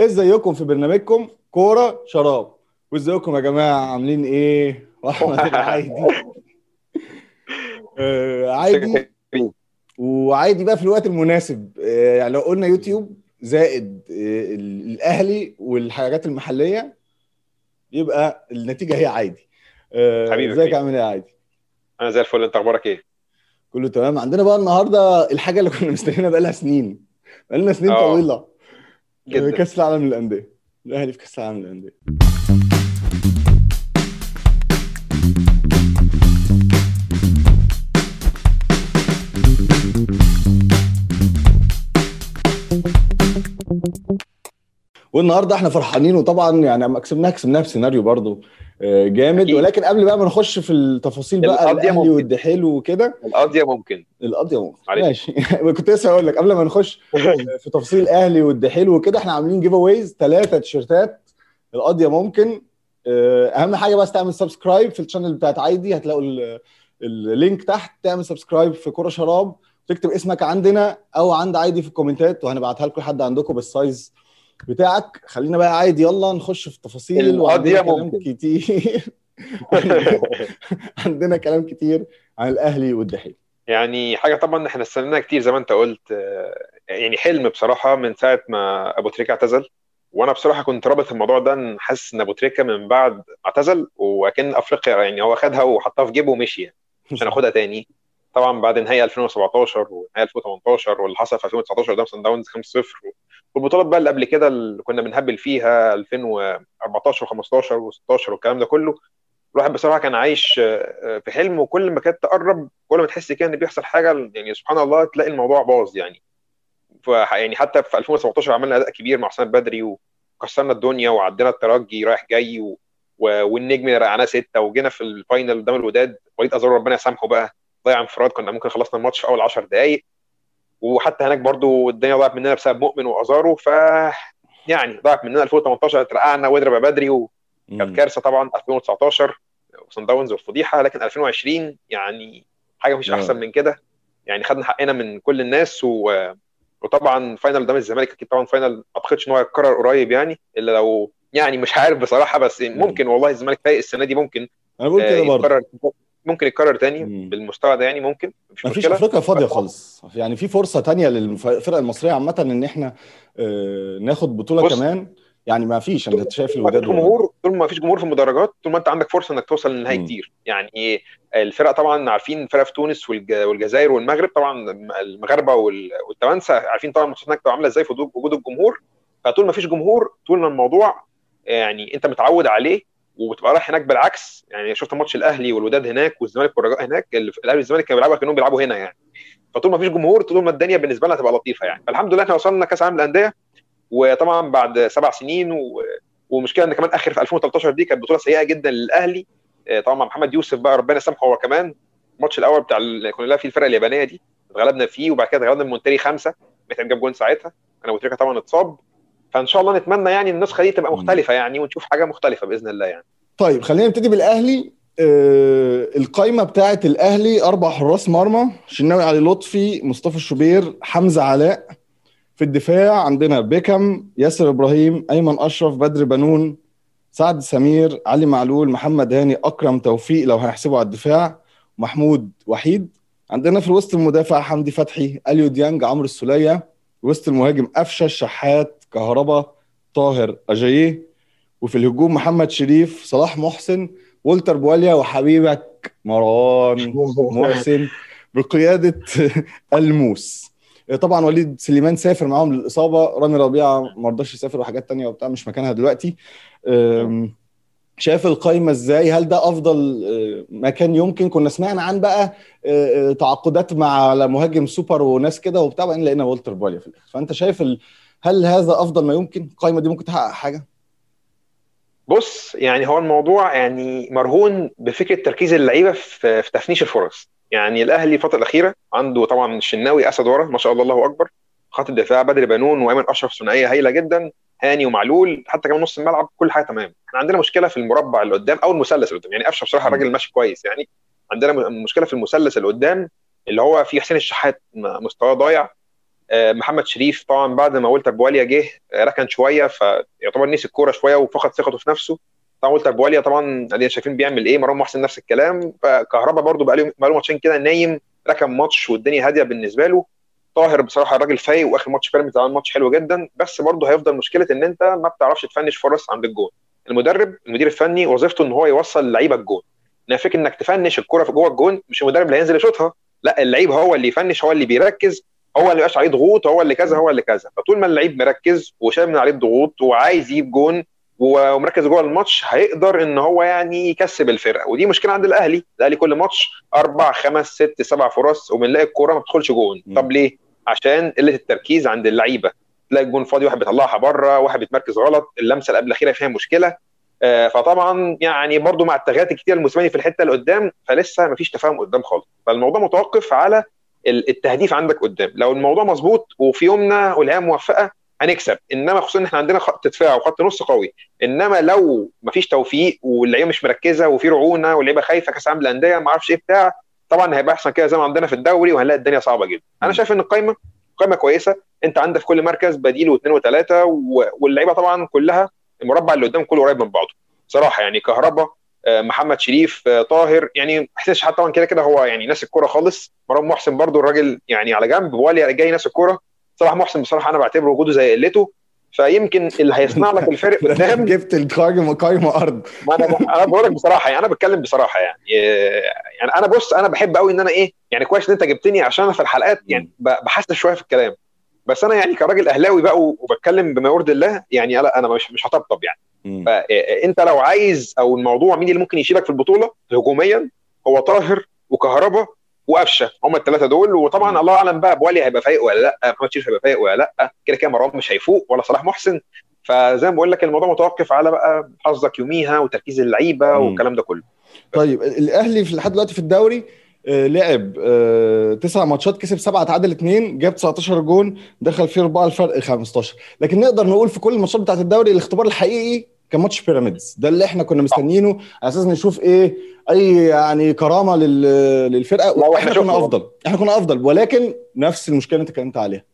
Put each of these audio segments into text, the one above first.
ازيكم في برنامجكم كوره شراب وازيكم يا جماعه عاملين ايه واحمد العايدي آه عايدي وعايدي بقى في الوقت المناسب آه يعني لو قلنا يوتيوب زائد آه الاهلي والحاجات المحليه يبقى النتيجه هي عايدي آه حبيبي ازيك عامل ايه يا عايدي انا زي الفل انت اخبارك ايه كله تمام عندنا بقى النهارده الحاجه اللي كنا مستنيينها بقى لها سنين بقى لنا سنين آه. طويله جدا كاس العالم للانديه الاهلي في كاس العالم للانديه والنهارده احنا فرحانين وطبعا يعني اما كسبناها كسبناها بسيناريو برضو آه، جامد أكيد. ولكن قبل بقى ما نخش في التفاصيل بقى القضية الاهلي ممكن. والدحيل وكده القضيه ممكن القضيه ممكن معلش. ماشي كنت لسه هقول لك قبل ما نخش في تفاصيل الاهلي والدحيل وكده احنا عاملين جيف اويز ثلاثه تيشيرتات القضيه ممكن آه، اهم حاجه بس تعمل سبسكرايب في الشانل بتاعت عايدي هتلاقوا ال- اللينك تحت تعمل سبسكرايب في كوره شراب تكتب اسمك عندنا او عند عايدي في الكومنتات وهنبعتها لكل حد عندكم بالسايز بتاعك خلينا بقى عادي يلا نخش في التفاصيل القضية وعندنا كلام ممكن. كتير عندنا كلام كتير عن الاهلي والدحيل يعني حاجه طبعا احنا استنيناها كتير زي ما انت قلت آه، يعني حلم بصراحه من ساعه ما ابو تريكه اعتزل وانا بصراحه كنت رابط الموضوع ده ان حاسس ان ابو تريكه من بعد ما اعتزل وكان افريقيا يعني هو خدها وحطها في جيبه ومشي يعني عشان ياخدها تاني طبعا بعد نهائي 2017 ونهائي 2018 واللي حصل في 2019 قدام سان داونز 5-0 والبطولات بقى اللي قبل كده اللي كنا بنهبل فيها 2014 و15 و16 والكلام ده كله الواحد بصراحه كان عايش آه، في حلم وكل ما كانت تقرب كل ما تحس كده ان بيحصل حاجه يعني سبحان الله تلاقي الموضوع باظ يعني ف يعني حتى في 2017 عملنا اداء كبير مع حسام بدري وكسرنا الدنيا وعدينا الترجي رايح جاي و... و... والنجم رقعناه سته وجينا في الفاينل قدام الوداد وليد ازارو ربنا يسامحه بقى ضيع انفراد كنا ممكن خلصنا الماتش في اول 10 دقائق وحتى هناك برضو الدنيا ضاعت مننا بسبب مؤمن وازارو ف يعني ضاعت مننا 2018 اترقعنا واضرب يا بدري وكانت كارثه طبعا 2019 وصن داونز والفضيحه لكن 2020 يعني حاجه مش آه. احسن من كده يعني خدنا حقنا من كل الناس و... وطبعا فاينل قدام الزمالك اكيد طبعا فاينل ما اعتقدش ان هو هيتكرر قريب يعني الا لو يعني مش عارف بصراحه بس ممكن والله الزمالك فايق السنه دي ممكن انا بقول آه، كده برضه يتكرر ممكن يتكرر تاني مم. بالمستوى ده يعني ممكن مفيش ما فيش مشكله افريقيا فاضيه خالص يعني في فرصه تانية للفرق المصريه عامه ان احنا آه، ناخد بطوله بص. كمان يعني ما فيش انت شايف طول ما الوداد فيش جمهور طول ما فيش جمهور في المدرجات طول ما انت عندك فرصه انك توصل للنهائي مم. كتير يعني الفرق طبعا عارفين فرق في تونس والج- والجزائر والمغرب طبعا المغاربه وال- والتوانسه عارفين طبعا الماتشات هناك بتبقى عامله ازاي في وجود- وجود الجمهور فطول ما فيش جمهور طول ما الموضوع يعني انت متعود عليه وبتبقى رايح هناك بالعكس يعني شفت ماتش الاهلي والوداد هناك والزمالك والرجاء هناك اللي في- الاهلي والزمالك كانوا بيلعبوا كانهم بيلعبوا هنا يعني فطول ما فيش جمهور طول ما الدنيا بالنسبه لنا هتبقى لطيفه يعني فالحمد لله احنا وصلنا كاس عالم الانديه وطبعا بعد سبع سنين و... ومشكله ان كمان اخر في 2013 دي كانت بطوله سيئه جدا للاهلي آه، طبعا مع محمد يوسف بقى ربنا يسامحه هو كمان الماتش الاول بتاع اللي كنا بنلعب فيه الفرقه اليابانيه دي اتغلبنا فيه وبعد كده اتغلبنا من مونتري خمسه متعب جاب جون ساعتها انا ابو تريكه طبعا اتصاب فان شاء الله نتمنى يعني النسخه دي تبقى مم. مختلفه يعني ونشوف حاجه مختلفه باذن الله يعني طيب خلينا نبتدي بالاهلي آه، القايمه بتاعه الاهلي اربع حراس مرمى شناوي علي لطفي مصطفى الشوبير حمزه علاء في الدفاع عندنا بيكم ياسر ابراهيم ايمن اشرف بدر بنون سعد سمير علي معلول محمد هاني اكرم توفيق لو هنحسبه على الدفاع محمود وحيد عندنا في الوسط المدافع حمدي فتحي اليو ديانج عمرو السوليه وسط المهاجم قفشه الشحات كهربا طاهر اجاييه وفي الهجوم محمد شريف صلاح محسن والتر بواليا وحبيبك مروان محسن بقياده الموس طبعا وليد سليمان سافر معاهم للاصابه رامي ربيعه ما رضاش يسافر وحاجات تانية وبتاع مش مكانها دلوقتي أم، شايف القايمه ازاي هل ده افضل أه، مكان يمكن كنا سمعنا عن بقى أه، أه، تعاقدات مع على مهاجم سوبر وناس كده وبتاع بعدين لقينا والتر بواليا في الاخر فانت شايف ال... هل هذا افضل ما يمكن القايمه دي ممكن تحقق حاجه بص يعني هو الموضوع يعني مرهون بفكره تركيز اللعيبه في في تفنيش الفرص يعني الاهلي الفتره الاخيره عنده طبعا الشناوي اسد ورا ما شاء الله الله اكبر خط الدفاع بدري بنون وايمن اشرف ثنائيه هايله جدا هاني ومعلول حتى كمان نص الملعب كل حاجه تمام احنا عندنا مشكله في المربع اللي قدام او المثلث اللي قدام يعني قفشه بصراحه الراجل ماشي كويس يعني عندنا م- مشكله في المثلث اللي قدام اللي هو في حسين الشحات م- مستواه ضايع محمد شريف طبعا بعد ما والتر بواليا جه ركن شويه فيعتبر نسي الكوره شويه وفقد ثقته في نفسه طبعا والتر بواليا طبعا ادينا شايفين بيعمل ايه مروان محسن نفس الكلام فكهربا برده بقى له ماتشين كده نايم ركن ماتش والدنيا هاديه بالنسبه له طاهر بصراحه الراجل فايق واخر ماتش بيراميدز عمل ماتش حلو جدا بس برضه هيفضل مشكله ان انت ما بتعرفش تفنش فرص عند الجون المدرب المدير الفني وظيفته ان هو يوصل لعيبه الجون انها فكره انك تفنش الكره في جوه الجون مش المدرب اللي هينزل يشوطها لا اللعيب هو اللي يفنش هو اللي بيركز هو اللي مبقاش عليه ضغوط هو اللي كذا هو اللي كذا فطول ما اللعيب مركز وشايف من عليه الضغوط وعايز يجيب جون ومركز جوه الماتش هيقدر ان هو يعني يكسب الفرقه ودي مشكله عند الاهلي الاهلي كل ماتش اربع خمس ست سبع فرص وبنلاقي الكوره ما بتدخلش جون طب ليه عشان قله التركيز عند اللعيبه تلاقي الجون فاضي واحد بيطلعها بره واحد بيتمركز غلط اللمسه اللي قبل الاخيره فيها مشكله آه فطبعا يعني برضو مع التغييرات الكتير الموسيماني في الحته اللي قدام فلسه ما فيش تفاهم قدام خالص فالموضوع متوقف على التهديف عندك قدام لو الموضوع مظبوط وفي يومنا والهام موفقه هنكسب انما خصوصا ان احنا عندنا خط دفاع وخط نص قوي انما لو ما فيش توفيق واللعيبه مش مركزه وفي رعونه واللعيبه خايفه كاس عالم الانديه ما اعرفش ايه بتاع طبعا هيبقى احسن كده زي ما عندنا في الدوري وهنلاقي الدنيا صعبه جدا انا شايف ان القايمه قائمه كويسه انت عندك في كل مركز بديل واثنين وثلاثه واللعيبه طبعا كلها المربع اللي قدام كله قريب من بعضه صراحه يعني كهربا محمد شريف طاهر يعني حسيتش حتى طبعا كده كده هو يعني ناس الكوره خالص مروان محسن برضو الراجل يعني على جنب والي جاي ناس الكوره صلاح محسن بصراحه انا بعتبره وجوده زي قلته فيمكن اللي هيصنع لك الفرق قدام جبت القايمه قايمه ارض ما انا انا بقول لك بصراحه يعني انا بتكلم بصراحه يعني يعني انا بص انا بحب قوي ان انا ايه يعني كويس ان انت جبتني عشان انا في الحلقات يعني بحسس شويه في الكلام بس انا يعني كراجل اهلاوي بقى وبتكلم بما يرضي الله يعني لا انا مش مش هطبطب يعني فانت لو عايز او الموضوع مين اللي ممكن يشيلك في البطوله هجوميا هو طاهر وكهربا وقفشه هم الثلاثه دول وطبعا الله اعلم بقى بوالي هيبقى فايق ولا لا محمد شريف هيبقى فايق ولا لا كده كده مروان مش هيفوق ولا صلاح محسن فزي ما بقول لك الموضوع متوقف على بقى حظك يوميها وتركيز اللعيبه والكلام ده كله طيب الاهلي في لحد دلوقتي في الدوري آه لعب آه تسع ماتشات كسب سبعه تعادل اثنين جاب 19 جون دخل فيه اربعه الفرق 15 لكن نقدر نقول في كل الماتشات بتاعت الدوري الاختبار الحقيقي كان ماتش بيراميدز ده اللي احنا كنا مستنيينه على اساس نشوف ايه اي يعني كرامه للفرقه واحنا كنا افضل احنا كنا افضل ولكن نفس المشكله اللي انت اتكلمت عليها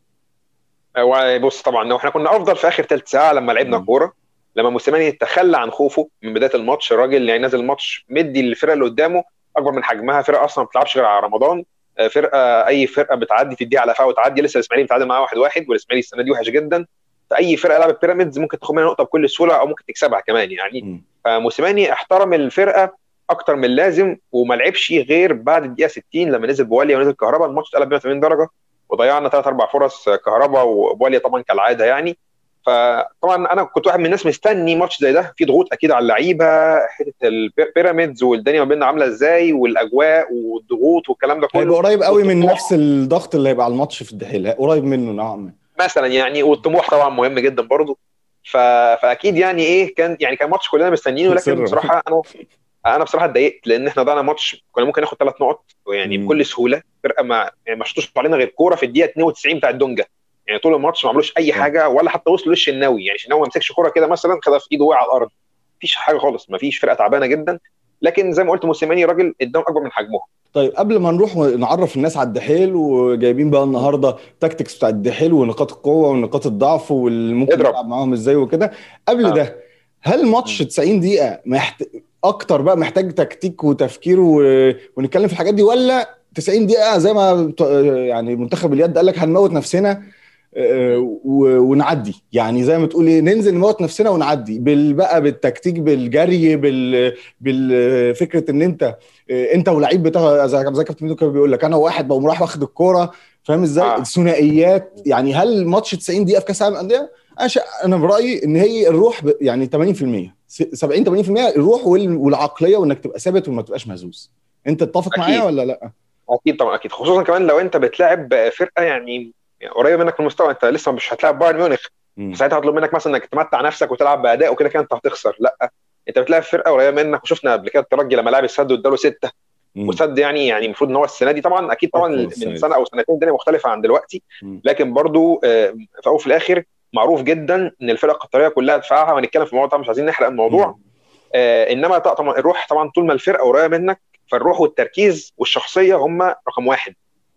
بص طبعا احنا كنا افضل في اخر ثلث ساعه لما لعبنا كوره لما موسيماني تخلى عن خوفه من بدايه الماتش الراجل يعني نازل الماتش مدي الفرقه اللي قدامه اكبر من حجمها فرقه اصلا ما بتلعبش غير على رمضان فرقه اي فرقه بتعدي تديها على قفاها وتعدي لسه الاسماعيلي بيتعادل معاه واحد واحد والاسماعيلي السنه دي وحش جدا فاي فرقه لعبت بيراميدز ممكن تاخد منها نقطه بكل سهوله او ممكن تكسبها كمان يعني فموسيماني احترم الفرقه اكتر من اللازم وما لعبش غير بعد الدقيقه 60 لما نزل بواليا ونزل كهربا الماتش اتقلب 180 درجه وضيعنا ثلاث اربع فرص كهربا وبواليا طبعا كالعاده يعني فطبعا انا كنت واحد من الناس مستني ماتش زي ده في ضغوط اكيد على اللعيبه حته البيراميدز والدنيا ما بيننا عامله ازاي والاجواء والضغوط والكلام ده كله هيبقى قريب قوي من نفس الضغط اللي هيبقى على الماتش في الدحيل قريب منه نوعا ما مثلا يعني والطموح طبعا مهم جدا برضه ف... فاكيد يعني ايه كان يعني كان ماتش كلنا مستنيينه لكن بصراحه انا انا بصراحه اتضايقت لان احنا ضيعنا ماتش كنا ممكن ناخد ثلاث نقط يعني مم. بكل سهوله فرقه ما يعني ما شطوش علينا غير كوره في الدقيقه 92 بتاع الدونجا يعني طول الماتش ما عملوش اي حاجه ولا حتى وصلوا للشناوي يعني الشناوي ما مسكش كوره كده مثلا خدها في ايده وقع على الارض مفيش حاجه خالص مفيش فرقه تعبانه جدا لكن زي ما قلت موسيماني راجل اداهم اكبر من حجمهم طيب قبل ما نروح نعرف الناس على الدحيل وجايبين بقى النهارده تاكتكس بتاع الدحيل ونقاط القوه ونقاط الضعف والممكن نلعب معاهم ازاي وكده قبل آه. ده هل ماتش 90 دقيقه محت... اكتر بقى محتاج تكتيك وتفكير و... ونتكلم في الحاجات دي ولا 90 دقيقه زي ما يعني منتخب اليد قال لك هنموت نفسنا ونعدي يعني زي ما تقولي ننزل نموت نفسنا ونعدي بال بقى بالتكتيك بالجري بال بالفكره ان انت انت ولعيب بتاع زي زي كابتن ميدو كان بيقول لك انا واحد بقوم رايح واخد الكوره فاهم ازاي؟ آه. الثنائيات يعني هل ماتش 90 دقيقه في كاس العالم للانديه؟ انا برايي ان هي الروح يعني 80% 70 80% الروح والعقليه وانك تبقى ثابت وما تبقاش مهزوز انت تتفق معايا ولا لا؟ اكيد طبعا اكيد خصوصا كمان لو انت بتلاعب فرقه يعني يعني قريبه منك في المستوى انت لسه مش هتلاعب بايرن ميونخ ساعتها هطلب منك مثلا انك تمتع نفسك وتلعب باداء وكده كده انت هتخسر لا انت بتلاعب فرقه قريبه منك وشفنا قبل كده الترجي لما لعب السد واداله سته وسد يعني يعني المفروض ان هو السنه دي طبعا اكيد طبعا من سنه او سنتين الدنيا مختلفه عن دلوقتي لكن برضو في اول في الاخر معروف جدا ان الفرق القطريه كلها دفاعها وهنتكلم في الموضوع طبعا مش عايزين نحرق الموضوع آه انما طبعا الروح طبعا طول ما الفرقه قريبه منك فالروح والتركيز والشخصيه هم رقم واحد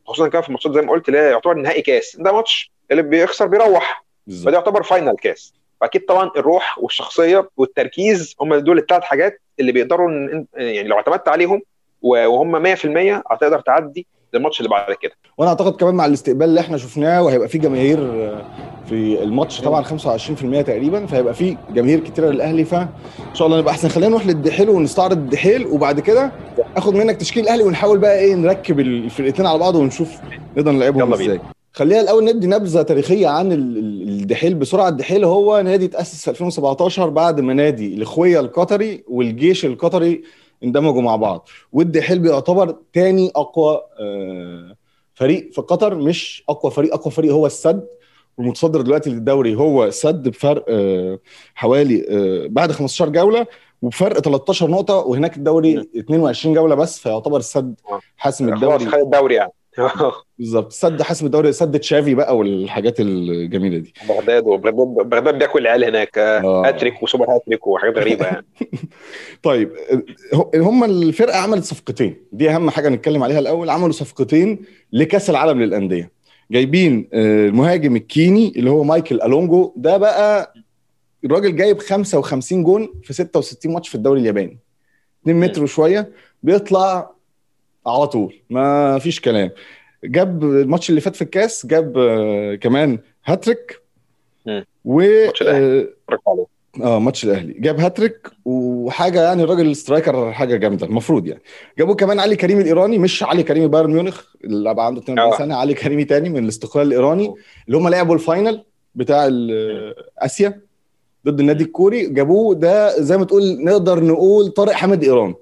خصوصا كان في الماتشات زي ما قلت اللي هي يعتبر نهائي كاس ده ماتش اللي بيخسر بيروح بالظبط فده يعتبر فاينل كاس فاكيد طبعا الروح والشخصيه والتركيز هم دول الثلاث حاجات اللي بيقدروا إن يعني لو اعتمدت عليهم و- وهم 100% هتقدر تعدي للماتش اللي بعد كده وانا اعتقد كمان مع الاستقبال اللي احنا شفناه وهيبقى في جماهير آه، في الماتش طبعا 25% تقريبا فهيبقى في جماهير كتيره للاهلي فان شاء الله نبقى احسن خلينا نروح للدحيل ونستعرض الدحيل وبعد كده اخد منك تشكيل الاهلي ونحاول بقى ايه نركب الفرقتين على بعض ونشوف نقدر نلعبهم يلا بينا. ازاي خلينا الاول ندي نبذه تاريخيه عن ال- ال- الدحيل بسرعه الدحيل هو نادي تاسس في 2017 بعد ما نادي الاخويه القطري والجيش القطري اندمجوا مع بعض والدحيل بيعتبر تاني اقوى آه، فريق في قطر مش اقوى فريق اقوى فريق هو السد والمتصدر دلوقتي للدوري هو السد بفرق آه، حوالي آه، بعد 15 جوله وبفرق 13 نقطه وهناك الدوري 22 جوله بس فيعتبر السد آه. حاسم خلاص الدوري خد الدوري يعني بالظبط السد حاسم الدوري سد تشافي بقى والحاجات الجميله دي بغداد وبغداد بغداد بياكل العيال هناك آه. هاتريك وسوبر هاتريك وحاجات غريبه يعني طيب ه- هم الفرقه عملت صفقتين دي اهم حاجه نتكلم عليها الاول عملوا صفقتين لكاس العالم للانديه جايبين آه، المهاجم الكيني اللي هو مايكل الونجو ده بقى الراجل جايب 55 جون في 66 ماتش في الدوري الياباني 2 متر وشويه بيطلع على طول ما فيش كلام جاب الماتش اللي فات في الكاس جاب آه، كمان هاتريك مم. و ماتش الأهلي. آه، اتفرج عليه اه ماتش الاهلي جاب هاتريك وحاجه يعني الراجل سترايكر حاجه جامده المفروض يعني جابوا كمان علي كريم الايراني مش علي كريم بايرن ميونخ اللي بقى عنده 42 آه. سنه علي كريمي تاني من الاستقلال الايراني اللي هم لعبوا الفاينل بتاع ال- اسيا ضد النادي الكوري جابوه ده زي ما تقول نقدر نقول طارق حامد ايران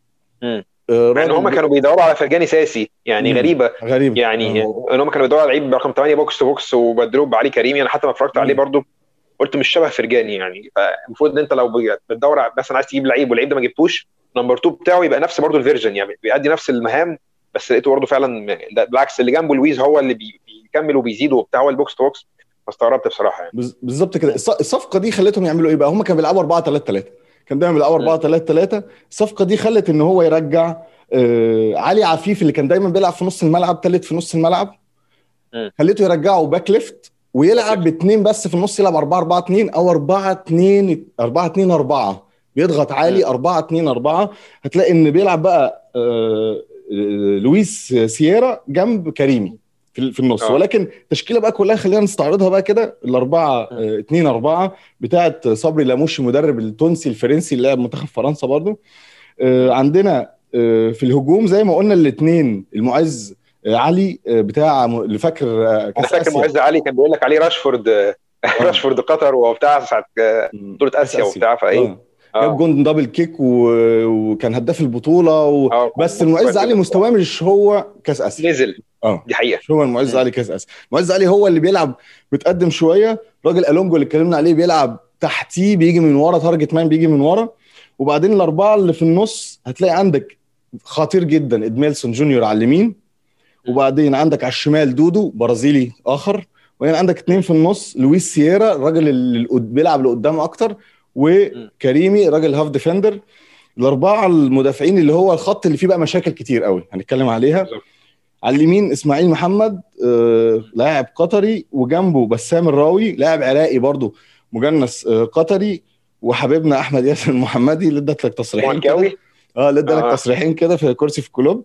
مم. آه، مع ان هم راجل كانوا بيدوروا على فرجاني ساسي يعني مم. غريبه غريب يعني آه. ان هم كانوا بيدوروا على لعيب رقم 8 بوكس تو بوكس وبدلوه بعلي كريمي انا حتى ما اتفرجت عليه مم. برضو قلت مش شبه فرجاني يعني فالمفروض ان انت لو بتدور على- مثلا عايز تجيب لعيب واللعيب ده ما جبتوش نمبر 2 بتاعه يبقى نفس برضو الفيرجن يعني بيأدي نفس المهام بس لقيته برضو فعلا لا، بالعكس اللي جنبه لويز هو اللي بي- بيكمل وبيزيد وبتاع هو البوكس تو بوكس فاستغربت بصراحه يعني بز- بالظبط كده الص- الصفقه دي خلتهم يعملوا ايه بقى هم كانوا بيلعبوا 4 3 3 كان دايما بيلعبوا 4 3 3 الصفقه دي خلت ان هو يرجع آه علي عفيف اللي كان دايما بيلعب في نص الملعب ثالث في نص الملعب مم. خليته يرجعه باك ليفت ويلعب باثنين بس في النص يلعب 4 4 2 او 4 2 4 2 4 بيضغط عالي 4 2 4 هتلاقي ان بيلعب بقى آه آه، لويس سييرا جنب كريمي في في النص آه. ولكن التشكيله بقى كلها خلينا نستعرضها بقى كده الاربعه آه، اتنين اربعه بتاعه صبري لاموشي المدرب التونسي الفرنسي اللي لعب منتخب فرنسا برضو آه، عندنا آه، في الهجوم زي ما قلنا الاثنين المعز آه، علي آه، بتاع م- اللي فاكر آه، انا كاس فاكر اسيا معز علي كان بيقول لك عليه راشفورد راشفورد قطر وبتاع ساعه بطوله اسيا آسيا. وبتاع فايه آه. جاب جون دبل كيك و... وكان هداف البطوله و... آه، بس المعز علي مستواه مش هو كاس اسيا نزل اه دي حقيقه مش هو المعز مم. علي كاس اسيا المعز علي هو اللي بيلعب متقدم شويه راجل الونجو اللي اتكلمنا عليه بيلعب تحتيه بيجي من ورا تارجت مان بيجي من ورا وبعدين الاربعه اللي في النص هتلاقي عندك خطير جدا ادميلسون جونيور على اليمين وبعدين عندك على الشمال دودو برازيلي اخر وبعدين عندك اتنين في النص لويس سييرا الراجل اللي القد- بيلعب لقدام اكتر وكريمي راجل هاف ديفندر الاربعه المدافعين اللي هو الخط اللي فيه بقى مشاكل كتير قوي هنتكلم عليها بالظبط. على اليمين اسماعيل محمد آه، لاعب قطري وجنبه بسام الراوي لاعب عراقي برضو مجنس آه، قطري وحبيبنا احمد ياسر المحمدي اللي ادت لك تصريحين كده مونكاوي اه اللي ادى لك آه. تصريحين كده في كرسي في الكلوب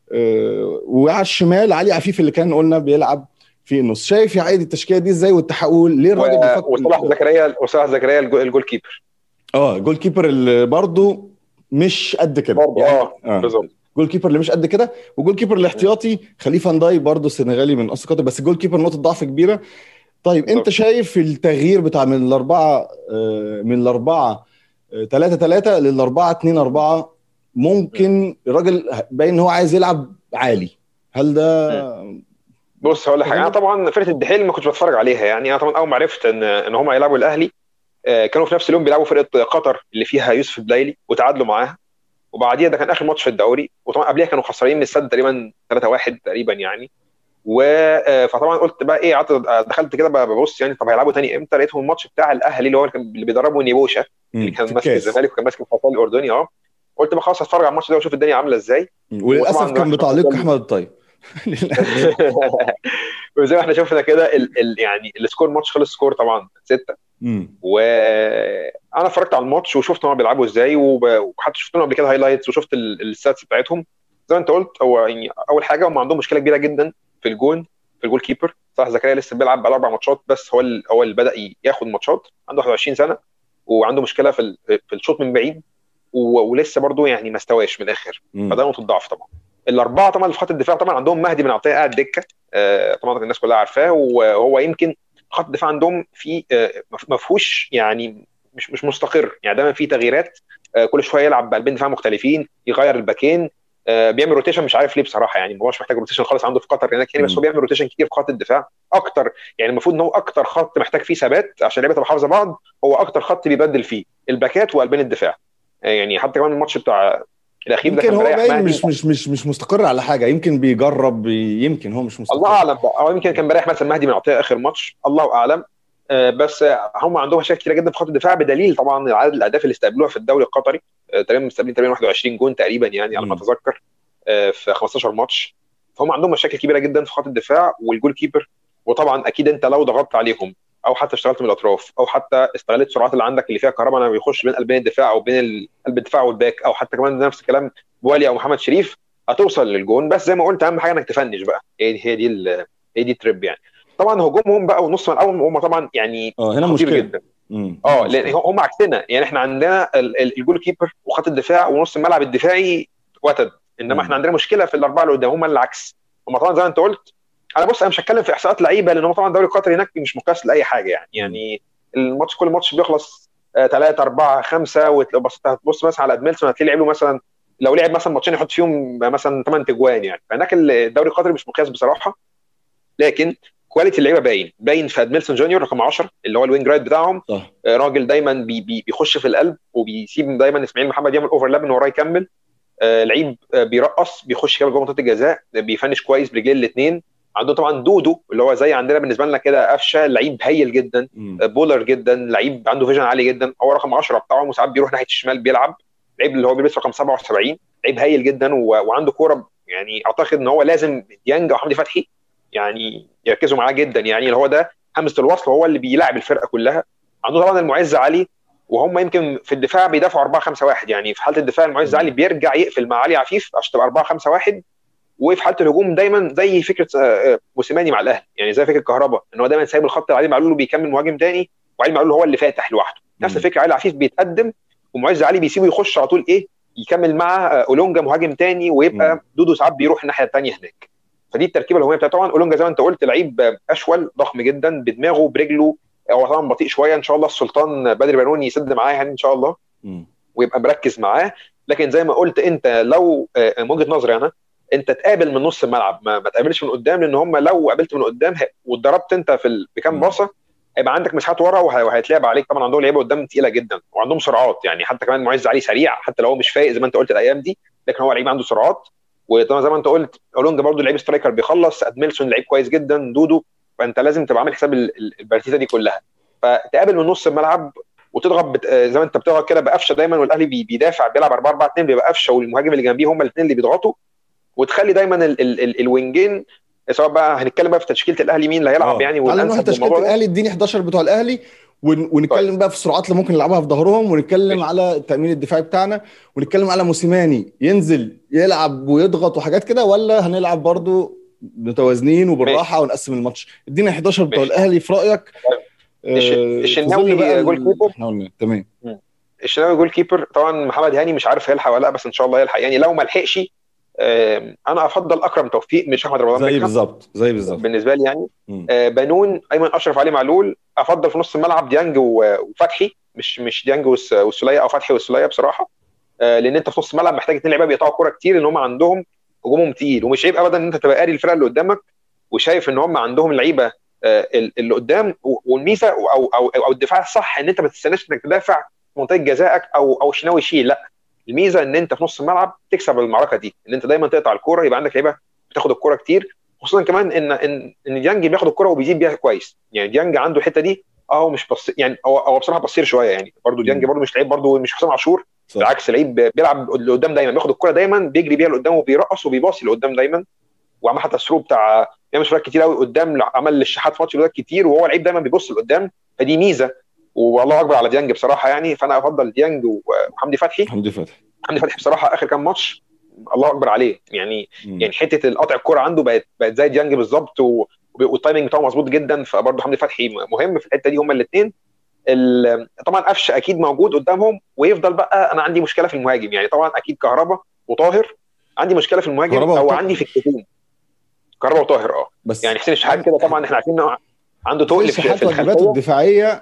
آه، وعلى الشمال علي عفيف اللي كان قلنا بيلعب في النص شايف يا عيد التشكيله دي ازاي والتحول ليه الراجل و- وصلاح بيفكر زكريا وصلاح زكريا الجو- الجول كيبر اه جول كيبر اللي برضه مش قد كده برضه اه آه. بالظبط جول كيبر اللي مش قد كده وجول كيبر الاحتياطي خليفه نداي برضه سنغالي من اصل قطر بس جول كيبر نقطه ضعف كبيره طيب انت بالظبط. شايف التغيير بتاع من الاربعه آه، من الاربعه 3 3 للاربعه 2 4 ممكن الراجل باين ان هو عايز يلعب عالي هل ده بص هقول لك حاجه انا طبعا فرقه الدحيل ما كنتش بتفرج عليها يعني انا طبعا اول ما عرفت ان ان هم هيلعبوا الاهلي آه، كانوا في نفس اليوم بيلعبوا فرقه قطر اللي فيها يوسف البلايلي وتعادلوا معاها وبعديها ده كان اخر ماتش في الدوري وطبعا قبلها كانوا خسرانين من السد تقريبا 3-1 تقريبا يعني و آه، فطبعا قلت بقى ايه قعدت دخلت كده بقى ببص يعني طب هيلعبوا تاني امتى لقيتهم الماتش بتاع الاهلي اللي هو كان- اللي بيدربه نيبوشا اللي كان في ماسك الكاس. الزمالك وكان ماسك الحصان الاردني اه قلت بقى خلاص هتفرج على الماتش ده واشوف الدنيا عامله ازاي وللاسف وطبعاً كان راح بتعليق رمضان- احمد الطيب وزي ما احنا شفنا كده ال... ال... يعني السكور ماتش خلص سكور طبعا ستة وانا اتفرجت على الماتش وشفت هم بيلعبوا ازاي وب... وحتى شفت لهم قبل كده هايلايتس وشفت الستاتس بتاعتهم زي ما انت قلت هو يعني اول حاجه هم عندهم مشكله كبيره جدا في الجون في الجول كيبر صلاح زكريا لسه بيلعب بقى اربع ماتشات بس هو ال... هو اللي بدا ياخد ماتشات عنده 21 سنه وعنده مشكله في ال... في الشوط من بعيد و... ولسه برضه يعني ما استواش من الاخر فده نقطه ضعف طبعا الاربعه طبعا في خط الدفاع طبعا عندهم مهدي بن عطيه قاعد دكه آه طبعا الناس كلها عارفاه وهو يمكن خط الدفاع عندهم في آه ما فيهوش يعني مش مش مستقر يعني دايما في تغييرات آه كل شويه يلعب بقلبين دفاع مختلفين يغير الباكين آه بيعمل روتيشن مش عارف ليه بصراحه يعني ما هوش محتاج روتيشن خالص عنده في قطر هناك يعني بس هو بيعمل روتيشن كتير في خط الدفاع اكتر يعني المفروض ان هو اكتر خط محتاج فيه ثبات عشان اللعيبه تبقى حافظه بعض هو اكتر خط بيبدل فيه الباكات وقلبين الدفاع يعني حتى كمان الماتش بتاع الاخير يمكن هو باين مش مش مش مش مستقر على حاجه يمكن بيجرب يمكن هو مش مستقر الله اعلم بقى او يمكن كان مريح مثلا مهدي بن عطيه اخر ماتش الله اعلم بس هم عندهم مشاكل كتيره جدا في خط الدفاع بدليل طبعا عدد الاهداف اللي استقبلوها في الدوري القطري تقريبا مستقبلين تقريبا 21 جون تقريبا يعني على ما اتذكر في 15 ماتش فهم عندهم مشاكل كبيره جدا في خط الدفاع والجول كيبر وطبعا اكيد انت لو ضغطت عليهم او حتى اشتغلت من الاطراف او حتى استغلت السرعات اللي عندك اللي فيها كهرباء لما بيخش بين قلبين الدفاع او بين قلب الدفاع والباك او حتى كمان نفس الكلام بوالي او محمد شريف هتوصل للجون بس زي ما قلت اهم حاجه انك تفنش بقى هي دي هي دي هي دي التريب يعني طبعا هجومهم بقى ونص من اول هم طبعا يعني اه هنا مشكله جدا اه لان هم عكسنا يعني احنا عندنا الجول كيبر وخط الدفاع ونص الملعب الدفاعي وتد انما احنا عندنا مشكله في الاربعه اللي قدام هم العكس هم طبعا زي ما انت قلت انا بص انا مش هتكلم في احصاءات لعيبه لان هم طبعا الدوري القطري هناك مش مقياس لاي حاجه يعني يعني الماتش كل ماتش بيخلص 3 4 5 ولو بصيت هتبص مثلا على ادميلسون هتلاقي لعب له مثلا لو لعب مثلا ماتشين يحط فيهم مثلا 8 تجوان يعني فهناك الدوري القطري مش مقياس بصراحه لكن كواليتي اللعيبه باين باين في ادميلسون جونيور رقم 10 اللي هو الوينج رايت بتاعهم صح. راجل دايما بي بي بيخش في القلب وبيسيب دايما اسماعيل محمد يعمل اوفرلاب ان وراه يكمل آه لعيب آه بيرقص بيخش كده جوه منطقه الجزاء بيفنش كويس برجلين الاثنين عنده طبعا دودو اللي هو زي عندنا بالنسبه لنا كده قفشه لعيب هايل جدا مم. بولر جدا لعيب عنده فيجن عالي جدا هو رقم 10 بتاعهم وساعات بيروح ناحيه الشمال بيلعب لعيب اللي هو بيلبس رقم 77 لعيب هايل جدا و... وعنده كوره يعني اعتقد ان هو لازم ديانج او حمدي فتحي يعني يركزوا معاه جدا يعني اللي هو ده همزه الوصل هو اللي بيلاعب الفرقه كلها عنده طبعا المعز علي وهم يمكن في الدفاع بيدافعوا 4 5 1 يعني في حاله الدفاع المعز علي بيرجع يقفل مع علي عفيف عشان تبقى 4 5 1 وفي حاله الهجوم دايما زي فكره موسيماني مع الاهلي يعني زي فكره كهربا ان هو دايما سايب الخط علي معلول بيكمل مهاجم تاني وعلي معلول هو اللي فاتح لوحده نفس الفكره علي عفيف بيتقدم ومعز علي بيسيبه يخش على طول ايه يكمل مع اولونجا مهاجم تاني ويبقى دودو ساعات بيروح الناحيه الثانيه هناك فدي التركيبه الهجوميه بتاعته طبعا اولونجا زي ما انت قلت لعيب اشول ضخم جدا بدماغه برجله هو طبعا بطيء شويه ان شاء الله السلطان بدري بنوني يسد معاه يعني ان شاء الله ويبقى مركز معاه لكن زي ما قلت انت لو من وجهه نظري انا انت تقابل من نص الملعب ما, ما تقابلش من قدام لان هم لو قابلت من قدام واتضربت انت في ال... بكام باصه هيبقى عندك مساحات ورا وهيتلعب عليك طبعا عندهم لعيبه قدام تقيله جدا وعندهم سرعات يعني حتى كمان معز علي سريع حتى لو هو مش فايق زي ما انت قلت الايام دي لكن هو لعيب عنده سرعات وطبعا زي ما انت قلت اولونجا برضو لعيب سترايكر بيخلص ادميلسون لعيب كويس جدا دودو فانت لازم تبقى عامل حساب البارتيتا دي كلها فتقابل من نص الملعب وتضغط بت... زي ما انت بتضغط كده بقفشه دايما والاهلي بيدافع بيلعب 4 4 2 بيبقى قفشه والمهاجم اللي جنبيه هم الاثنين اللي بيضغطوا وتخلي دايما ال ال ال الوينجين سواء بقى هنتكلم بقى في تشكيله الاهلي مين اللي هيلعب آه. يعني تعالى نروح تشكيله الاهلي اديني 11 بتوع الاهلي ون... ونتكلم طيب. بقى في السرعات اللي ممكن نلعبها في ظهرهم ونتكلم ماشي. على التامين الدفاعي بتاعنا ونتكلم على موسيماني ينزل يلعب ويضغط وحاجات كده ولا هنلعب برضو متوازنين وبالراحه ونقسم الماتش ادينا 11 بتوع الاهلي في رايك الشناوي جول كيبر احنا قلنا تمام الشناوي جول كيبر طبعا محمد هاني مش عارف هيلحق ولا لا بس ان شاء الله يلحق يعني لو ما لحقش انا افضل اكرم توفيق مش احمد رمضان زي بالظبط زي بالظبط بالنسبه لي يعني آه بنون ايمن اشرف علي معلول افضل في نص الملعب ديانج وفتحي مش مش ديانج والسوليه او فتحي والسوليه بصراحه آه لان انت في نص الملعب محتاج اثنين لعيبه بيقطعوا كوره كتير لان هم عندهم هجومهم تقيل ومش عيب ابدا ان انت تبقى قاري الفرقه اللي قدامك وشايف ان هم عندهم لعيبه آه اللي قدام والميزه او او او الدفاع الصح ان انت ما تستناش انك تدافع في منطقه جزائك او او شناوي يشيل لا الميزه ان انت في نص الملعب تكسب المعركه دي ان انت دايما تقطع الكوره يبقى عندك لعيبه بتاخد الكوره كتير خصوصا كمان ان ان ان ديانج بياخد الكوره وبيزيد بيها كويس يعني ديانج عنده الحته دي اه هو مش بص يعني هو هو بصراحه بصير شويه يعني برضه ديانج برضه مش لعيب برضه مش حسام عاشور بالعكس لعيب بيلعب لقدام دايما بياخد الكوره دايما بيجري بيها لقدام وبيرقص وبيباصي لقدام دايما وعمل حتى الثرو بتاع بيعمل ثروات كتير قوي قدام عمل للشحات في ماتش ثروات كتير وهو لعيب دايما بيبص لقدام فدي ميزه والله اكبر على ديانج بصراحه يعني فانا افضل ديانج وحمدي فتحي حمدي فتحي حمدي فتحي بصراحه اخر كام ماتش الله اكبر عليه يعني م. يعني حته القطع الكوره عنده بقت بقت زي ديانج بالظبط والتايمنج بتاعه مظبوط جدا فبرضه حمدي فتحي مهم في الحته دي هما الاثنين طبعا قفشه اكيد موجود قدامهم ويفضل بقى انا عندي مشكله في المهاجم يعني طبعا اكيد كهربا وطاهر عندي مشكله في المهاجم او عندي في الهجوم كهربا وطاهر اه بس يعني حسين الشحات كده طبعا احنا عارفين انه عنده تقل في, في الخلفيه الدفاعيه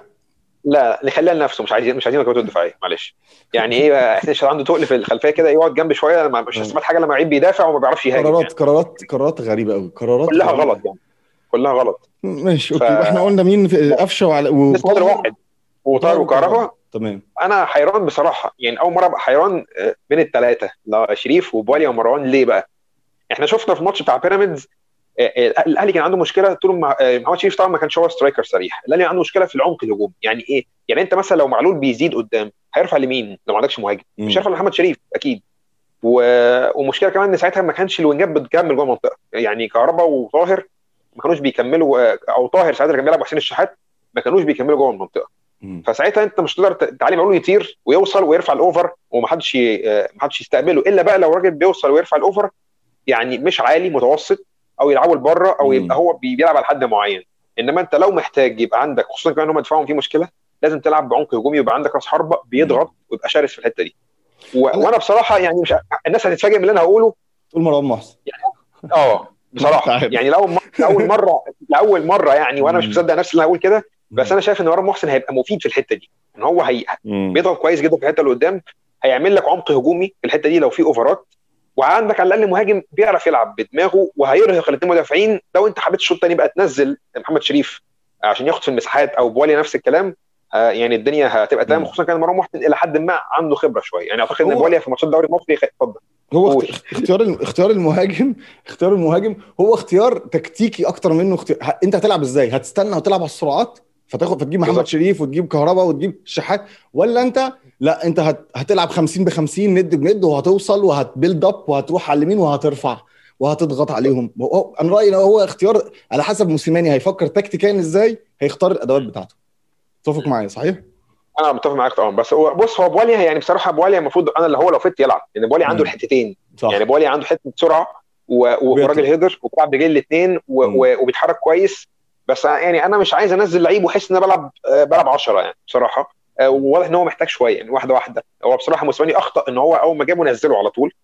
لا نخليها لنفسه مش عايزين مش عايزين واجباته الدفاعيه معلش يعني ايه حسين الشحات عنده تقل في الخلفيه كده يقعد جنب شويه مش هستفاد حاجه لما لعيب بيدافع وما بيعرفش يهاجم قرارات يعني. قرارات قرارات غريبه قوي قرارات كلها غلط يعني كلها غلط ماشي اوكي ف... احنا قلنا مين قفشه وعلى و... واحد وطاهر وكهربا تمام انا حيران بصراحه يعني اول مره ابقى حيران بين الثلاثه لا شريف وبواليا ومروان ليه بقى؟ احنا شفنا في الماتش بتاع بيراميدز الاهلي كان عنده مشكله طول ما محمد شريف طبعا ما كانش هو سترايكر صريح الاهلي عنده مشكله في العمق الهجومي يعني ايه يعني انت مثلا لو معلول بيزيد قدام هيرفع لمين لو ما عندكش مهاجم مش هيرفع لمحمد شريف اكيد و... ومشكله كمان ان ساعتها ما كانش الوينجات بتكمل جوه المنطقه يعني كهربا وطاهر ما كانوش بيكملوا او طاهر ساعتها كان بيلعب حسين الشحات ما كانوش بيكملوا جوه المنطقه فساعتها انت مش تقدر تعلي معلول يطير ويوصل ويرفع الاوفر ومحدش محدش يستقبله الا بقى لو راجل بيوصل ويرفع الاوفر يعني مش عالي متوسط او يلعبوا لبره او يبقى هو بيلعب على حد معين انما انت لو محتاج يبقى عندك خصوصا كمان هم دفاعهم فيه مشكله لازم تلعب بعمق هجومي ويبقى عندك راس حربه بيضغط ويبقى شرس في الحته دي و... وانا بصراحه يعني مش الناس هتتفاجئ من اللي انا هقوله تقول مروان محسن يعني اه بصراحه يعني لاول مره لاول مره لاول مره يعني وانا مش مصدق نفسي ان انا اقول كده بس انا شايف ان مروان محسن هيبقى مفيد في الحته دي ان هو هي بيضغط كويس جدا في الحته اللي قدام هيعمل لك عمق هجومي في الحته دي لو في اوفرات وعندك على الاقل مهاجم بيعرف يلعب بدماغه وهيرهق الاثنين مدافعين لو انت حبيت الشوط الثاني بقى تنزل محمد شريف عشان ياخد في المساحات او بوالي نفس الكلام آه يعني الدنيا هتبقى تمام خصوصا كان مروان محسن الى حد ما عنده خبره شويه يعني اعتقد ان بواليا في ماتشات الدوري المصري اتفضل هو اختيار اختيار المهاجم اختيار المهاجم هو اختيار تكتيكي اكتر منه اختيار انت هتلعب ازاي هتستنى وتلعب على السرعات فتاخد فتجيب محمد بالزبط. شريف وتجيب كهربا وتجيب شحات ولا انت لا انت هت... هتلعب 50 ب 50 ند بند وهتوصل وهتبيلد اب وهتروح على اليمين وهترفع وهتضغط عليهم انا رايي هو اختيار على حسب موسيماني هيفكر تكتيكيا ازاي هيختار الادوات بتاعته تتفق معايا صحيح؟ انا متفق معاك طبعا بس هو بص هو بواليا يعني بصراحه بواليا المفروض انا اللي هو لو فت يلعب لان يعني بواليا عنده الحتتين صح. يعني بواليا عنده حته سرعه وراجل هيدر وبيلعب رجلين الاثنين وبيتحرك كويس بس يعني انا مش عايز انزل لعيب واحس ان انا بلعب بلعب 10 يعني بصراحه وواضح ان هو محتاج شويه يعني واحده واحده هو بصراحه موسيماني اخطا ان هو اول ما جابه نزله على طول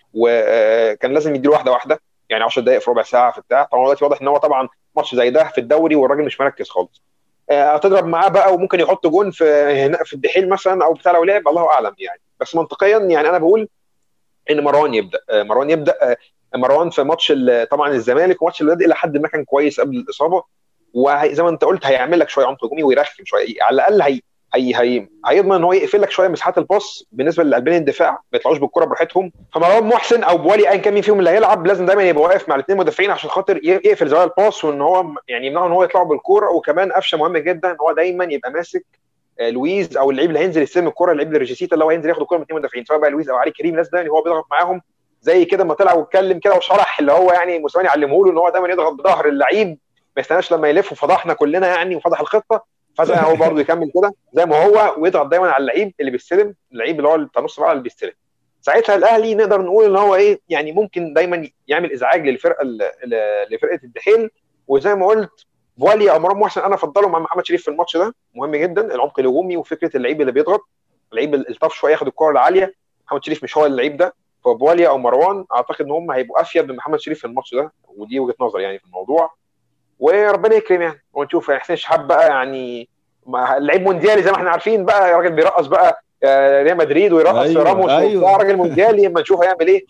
وكان لازم يديله واحده واحده يعني 10 دقائق في ربع ساعه في بتاع طبعا دلوقتي واضح ان هو طبعا ماتش زي ده في الدوري والراجل مش مركز خالص هتضرب معاه بقى وممكن يحط جون في هنا في الدحيل مثلا او بتاع لو لعب الله اعلم يعني بس منطقيا يعني انا بقول ان مروان يبدا مروان يبدا مروان في ماتش طبعا الزمالك وماتش الوداد الى حد ما كان كويس قبل الاصابه وزي ما انت قلت هيعمل لك شويه عمق هجومي ويرخم شويه على الاقل هي هي هي هيضمن ان هو يقفل لك شويه مساحات الباص بالنسبه لقلبين الدفاع ما يطلعوش بالكره براحتهم فمروان محسن او بوالي ايا كان مين فيهم اللي هيلعب لازم دايما يبقى واقف مع الاثنين مدافعين عشان خاطر يقفل زوايا الباص وان هو يعني يمنعه ان هو يطلعوا بالكوره وكمان قفشه مهم جدا ان هو دايما يبقى ماسك لويز او اللعيب اللي هينزل يستلم الكوره اللعيب الريجيسيتا اللي هو هينزل ياخد الكوره من اثنين مدافعين سواء بقى لويز او علي كريم لازم دايما هو بيضغط معاهم زي كده ما طلع واتكلم كده وشرح اللي هو يعني موسيماني علمه له ان هو دايما يضغط بظهر اللعيب ما يستناش لما يلف وفضحنا كلنا يعني وفضح الخطه فجاه هو برضه يكمل كده زي ما هو ويضغط دايما على اللعيب اللي بيستلم اللعيب اللي هو بتاع نص الملعب اللي بيستلم ساعتها الاهلي نقدر نقول ان هو ايه يعني ممكن دايما يعمل ازعاج للفرقه لفرقه الدحيل وزي ما قلت فواليا او مروان محسن انا افضله مع محمد شريف في الماتش ده مهم جدا العمق الهجومي وفكره اللعيب اللي بيضغط اللعيب الطف شويه ياخد الكره العاليه محمد شريف مش هو اللعيب ده فبواليا او مروان اعتقد ان هم هيبقوا افيد من محمد شريف في الماتش ده ودي وجهه نظر يعني في الموضوع وربنا يكرم يعني ونشوف يعني حسين شحات بقى يعني لعيب مونديالي زي ما احنا عارفين بقى راجل بيرقص بقى ريال مدريد ويرقص أيوة راموس أيوة. راجل مونديالي اما نشوف هيعمل ايه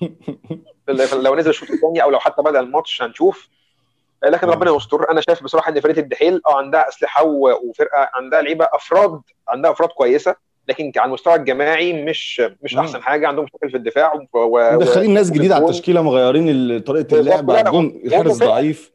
لو نزل الشوط الثاني او لو حتى بدا الماتش هنشوف لكن ربنا يستر انا شايف بصراحه ان فرقه الدحيل اه عندها اسلحه وفرقه عندها لعيبه افراد عندها افراد كويسه لكن على المستوى الجماعي مش مش احسن حاجه عندهم مشاكل في الدفاع و... مدخلين ناس جديده على التشكيله مغيرين طريقه اللعب الجون الحارس ضعيف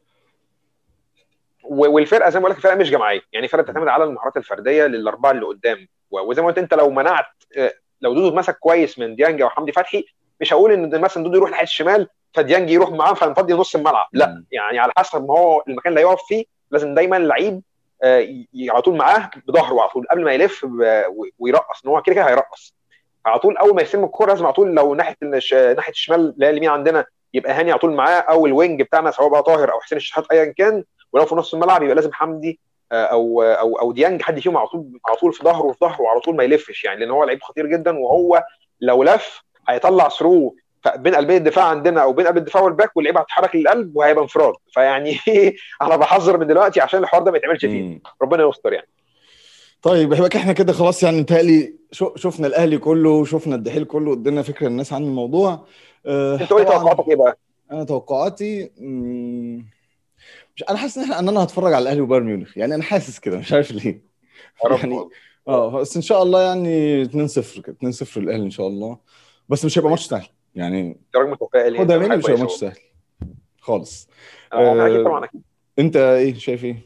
والفرقه زي ما بقول لك فرقه مش جماعيه يعني فرقه بتعتمد على المهارات الفرديه للاربعه اللي قدام وزي ما قلت انت لو منعت لو دودو اتمسك كويس من ديانج او حمدي فتحي مش هقول ان مثلا دودو يروح ناحيه الشمال فديانج يروح معاه فنفضي نص الملعب لا يعني على حسب ما هو المكان اللي هيقف فيه لازم دايما اللعيب آه، على طول معاه بظهره على طول قبل ما يلف ويرقص ان هو كده كده هيرقص على طول اول ما يستلم الكوره لازم على طول لو ناحيه ناحيه الشمال اللي هي اليمين عندنا يبقى هاني على طول معاه او الوينج بتاعنا سواء بقى طاهر او حسين الشحات ايا كان ولو في نص الملعب يبقى لازم حمدي آه، او او او ديانج حد فيهم على طول على طول في ظهره وفي ظهره وعلى طول ما يلفش يعني لان هو لعيب خطير جدا وهو لو لف هيطلع ثرو بين قلبين الدفاع عندنا او بين قلب الدفاع والباك واللعيبه هتتحرك للقلب وهيبقى انفراد فيعني انا بحذر من دلوقتي عشان الحوار ده ما يتعملش فيه ربنا يستر يعني طيب احنا كده خلاص يعني متهيألي شفنا الاهلي كله شفنا الدحيل كله ادينا فكره الناس عن الموضوع أه انت قولي توقعاتك ايه بقى؟ انا توقعاتي مش انا حاسس ان احنا ان انا هتفرج على الاهلي وبايرن ميونخ يعني انا حاسس كده مش عارف ليه يعني اه بس ان شاء الله يعني 2-0 كده 2-0 الاهلي ان شاء الله بس مش هيبقى ماتش سهل يعني درجه متفائل خدها مني مش هيبقى ماتش سهل خالص آه اكيد طبعا اكيد انت ايه شايف ايه؟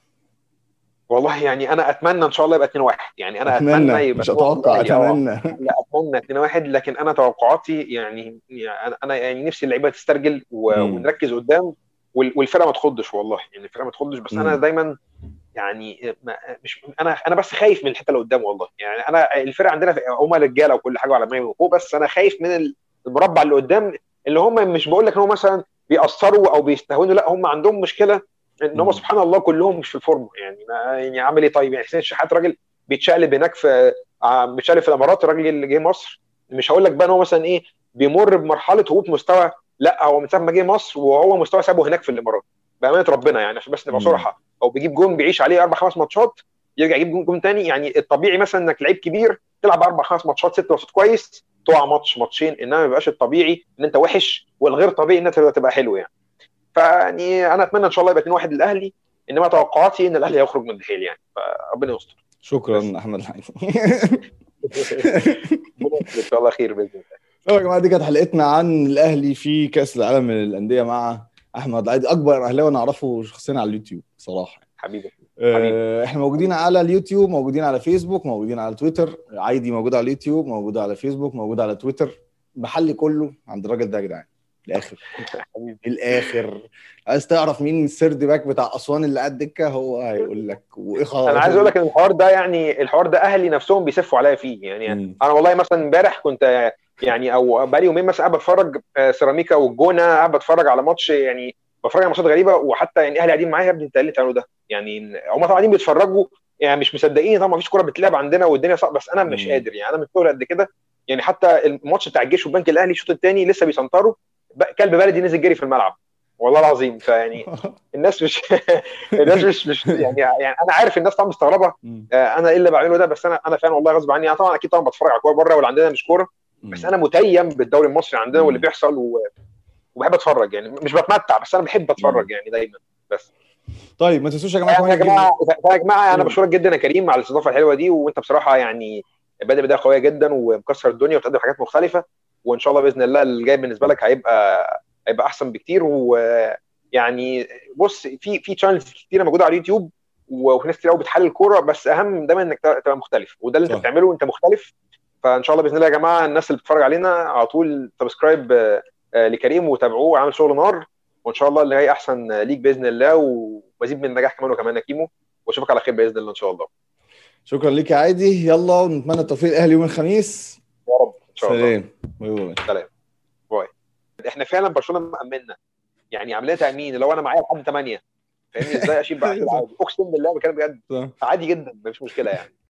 والله يعني انا اتمنى ان شاء الله يبقى 2 1 يعني انا اتمنى, أتمنى يبقى مش اتوقع اتمنى لا اتمنى 2 1 لكن انا توقعاتي يعني انا يعني نفسي اللعيبه تسترجل ونركز قدام والفرقه ما تخضش والله يعني الفرقه ما تخضش بس انا دايما يعني مش انا انا بس خايف من الحته اللي قدام والله يعني انا الفرقه عندنا هم رجاله وكل حاجه على ما فوق بس انا خايف من المربع اللي قدام اللي هم مش بقول لك ان هم مثلا بيأثروا او بيستهونوا لا هم عندهم مشكله ان هم سبحان الله كلهم مش في الفورم يعني ما يعني عامل ايه طيب يعني حسين الشحات راجل بيتشقلب هناك في بيتشقلب في الامارات الراجل اللي جه مصر مش هقول لك بقى ان هو مثلا ايه بيمر بمرحله هبوط مستوى لا هو من ساعه ما جه مصر وهو مستوى سابه هناك في الامارات بامانه ربنا يعني عشان بس نبقى صراحه او بيجيب جون بيعيش عليه اربع خمس ماتشات يرجع يجيب جون, جون تاني يعني الطبيعي مثلا انك لعيب كبير تلعب اربع خمس ماتشات ست ماتشات كويس تقع ماتش ماتشين انما ما يبقاش الطبيعي ان انت وحش والغير طبيعي ان انت تبقى حلو يعني فيعني انا اتمنى ان شاء الله يبقى 2 1 للاهلي انما توقعاتي ان الاهلي هيخرج من الدحيل يعني فربنا يستر شكرا احمد الحقيقي ان شاء الله خير باذن الله يا جماعه دي كانت حلقتنا عن الاهلي في كاس العالم للانديه مع احمد العيدي اكبر اهلاوي انا اعرفه شخصيا على اليوتيوب صراحه حبيبي آه احنا موجودين على اليوتيوب موجودين على فيسبوك موجودين على تويتر عايدي موجود على اليوتيوب موجود على فيسبوك موجود على تويتر محلي كله عند الراجل ده يا جدعان الاخر الاخر عايز تعرف مين السيرد باك بتاع اسوان اللي قد الدكه هو هيقول لك وايه خلاص انا عايز اقول لك ان الحوار ده يعني الحوار ده اهلي نفسهم بيسفوا عليا فيه يعني م. انا والله مثلا امبارح كنت يعني او بقالي يومين مثلا قاعد بتفرج آه، سيراميكا والجونه قاعد بتفرج على ماتش يعني بتفرج على ماتشات غريبه وحتى يعني اهلي قاعدين معايا يا ابني انت ايه اللي بتعمله ده يعني هم طبعا قاعدين بيتفرجوا يعني مش مصدقين طبعا ما فيش كوره بتلعب عندنا والدنيا صعبه بس انا مش قادر يعني انا من قد كده يعني حتى الماتش بتاع الجيش والبنك الاهلي الشوط الثاني لسه بيسنطروا كلب بلدي نزل جري في الملعب والله العظيم فيعني الناس مش الناس مش مش يعني يعني انا عارف الناس طبعا مستغربه آه، انا ايه اللي بعمله ده بس انا انا فعلا والله غصب عني انا طبعا اكيد طبعا بتفرج على كوره بره واللي عندنا مش كوره بس انا متيم بالدوري المصري عندنا واللي بيحصل و... وبحب اتفرج يعني مش بتمتع بس انا بحب اتفرج يعني دايما بس طيب ما تنسوش يا جماعه يا جماعه يا جماعه انا بشكرك جدا يا كريم على الاستضافه الحلوه دي وانت بصراحه يعني بادئ بدايه قويه جدا ومكسر الدنيا وتقدم حاجات مختلفه وان شاء الله باذن الله اللي جاي بالنسبه لك هيبقى هيبقى احسن بكتير ويعني بص في في تشانلز كتيره موجوده على اليوتيوب وفي ناس كتير قوي بتحلل الكوره بس اهم دايما انك تبقى مختلف وده اللي انت بتعمله انت مختلف فان شاء الله باذن الله يا جماعه الناس اللي بتتفرج علينا على طول سبسكرايب آه، لكريم وتابعوه وعامل شغل نار وان شاء الله اللي جاي احسن ليك باذن الله ومزيد من النجاح كمان وكمان يا كيمو واشوفك على خير باذن الله ان شاء الله شكرا ليك يا عادي يلا ونتمنى التوفيق الاهلي يوم الخميس يا رب ان شاء الله سلام باي باي سلام باي احنا فعلا برشلونه مأمنا يعني عاملين تامين لو انا معايا لحد 8 فاهمني ازاي اشيل بعد اقسم بالله بكلم بجد عادي جدا مفيش مشكله يعني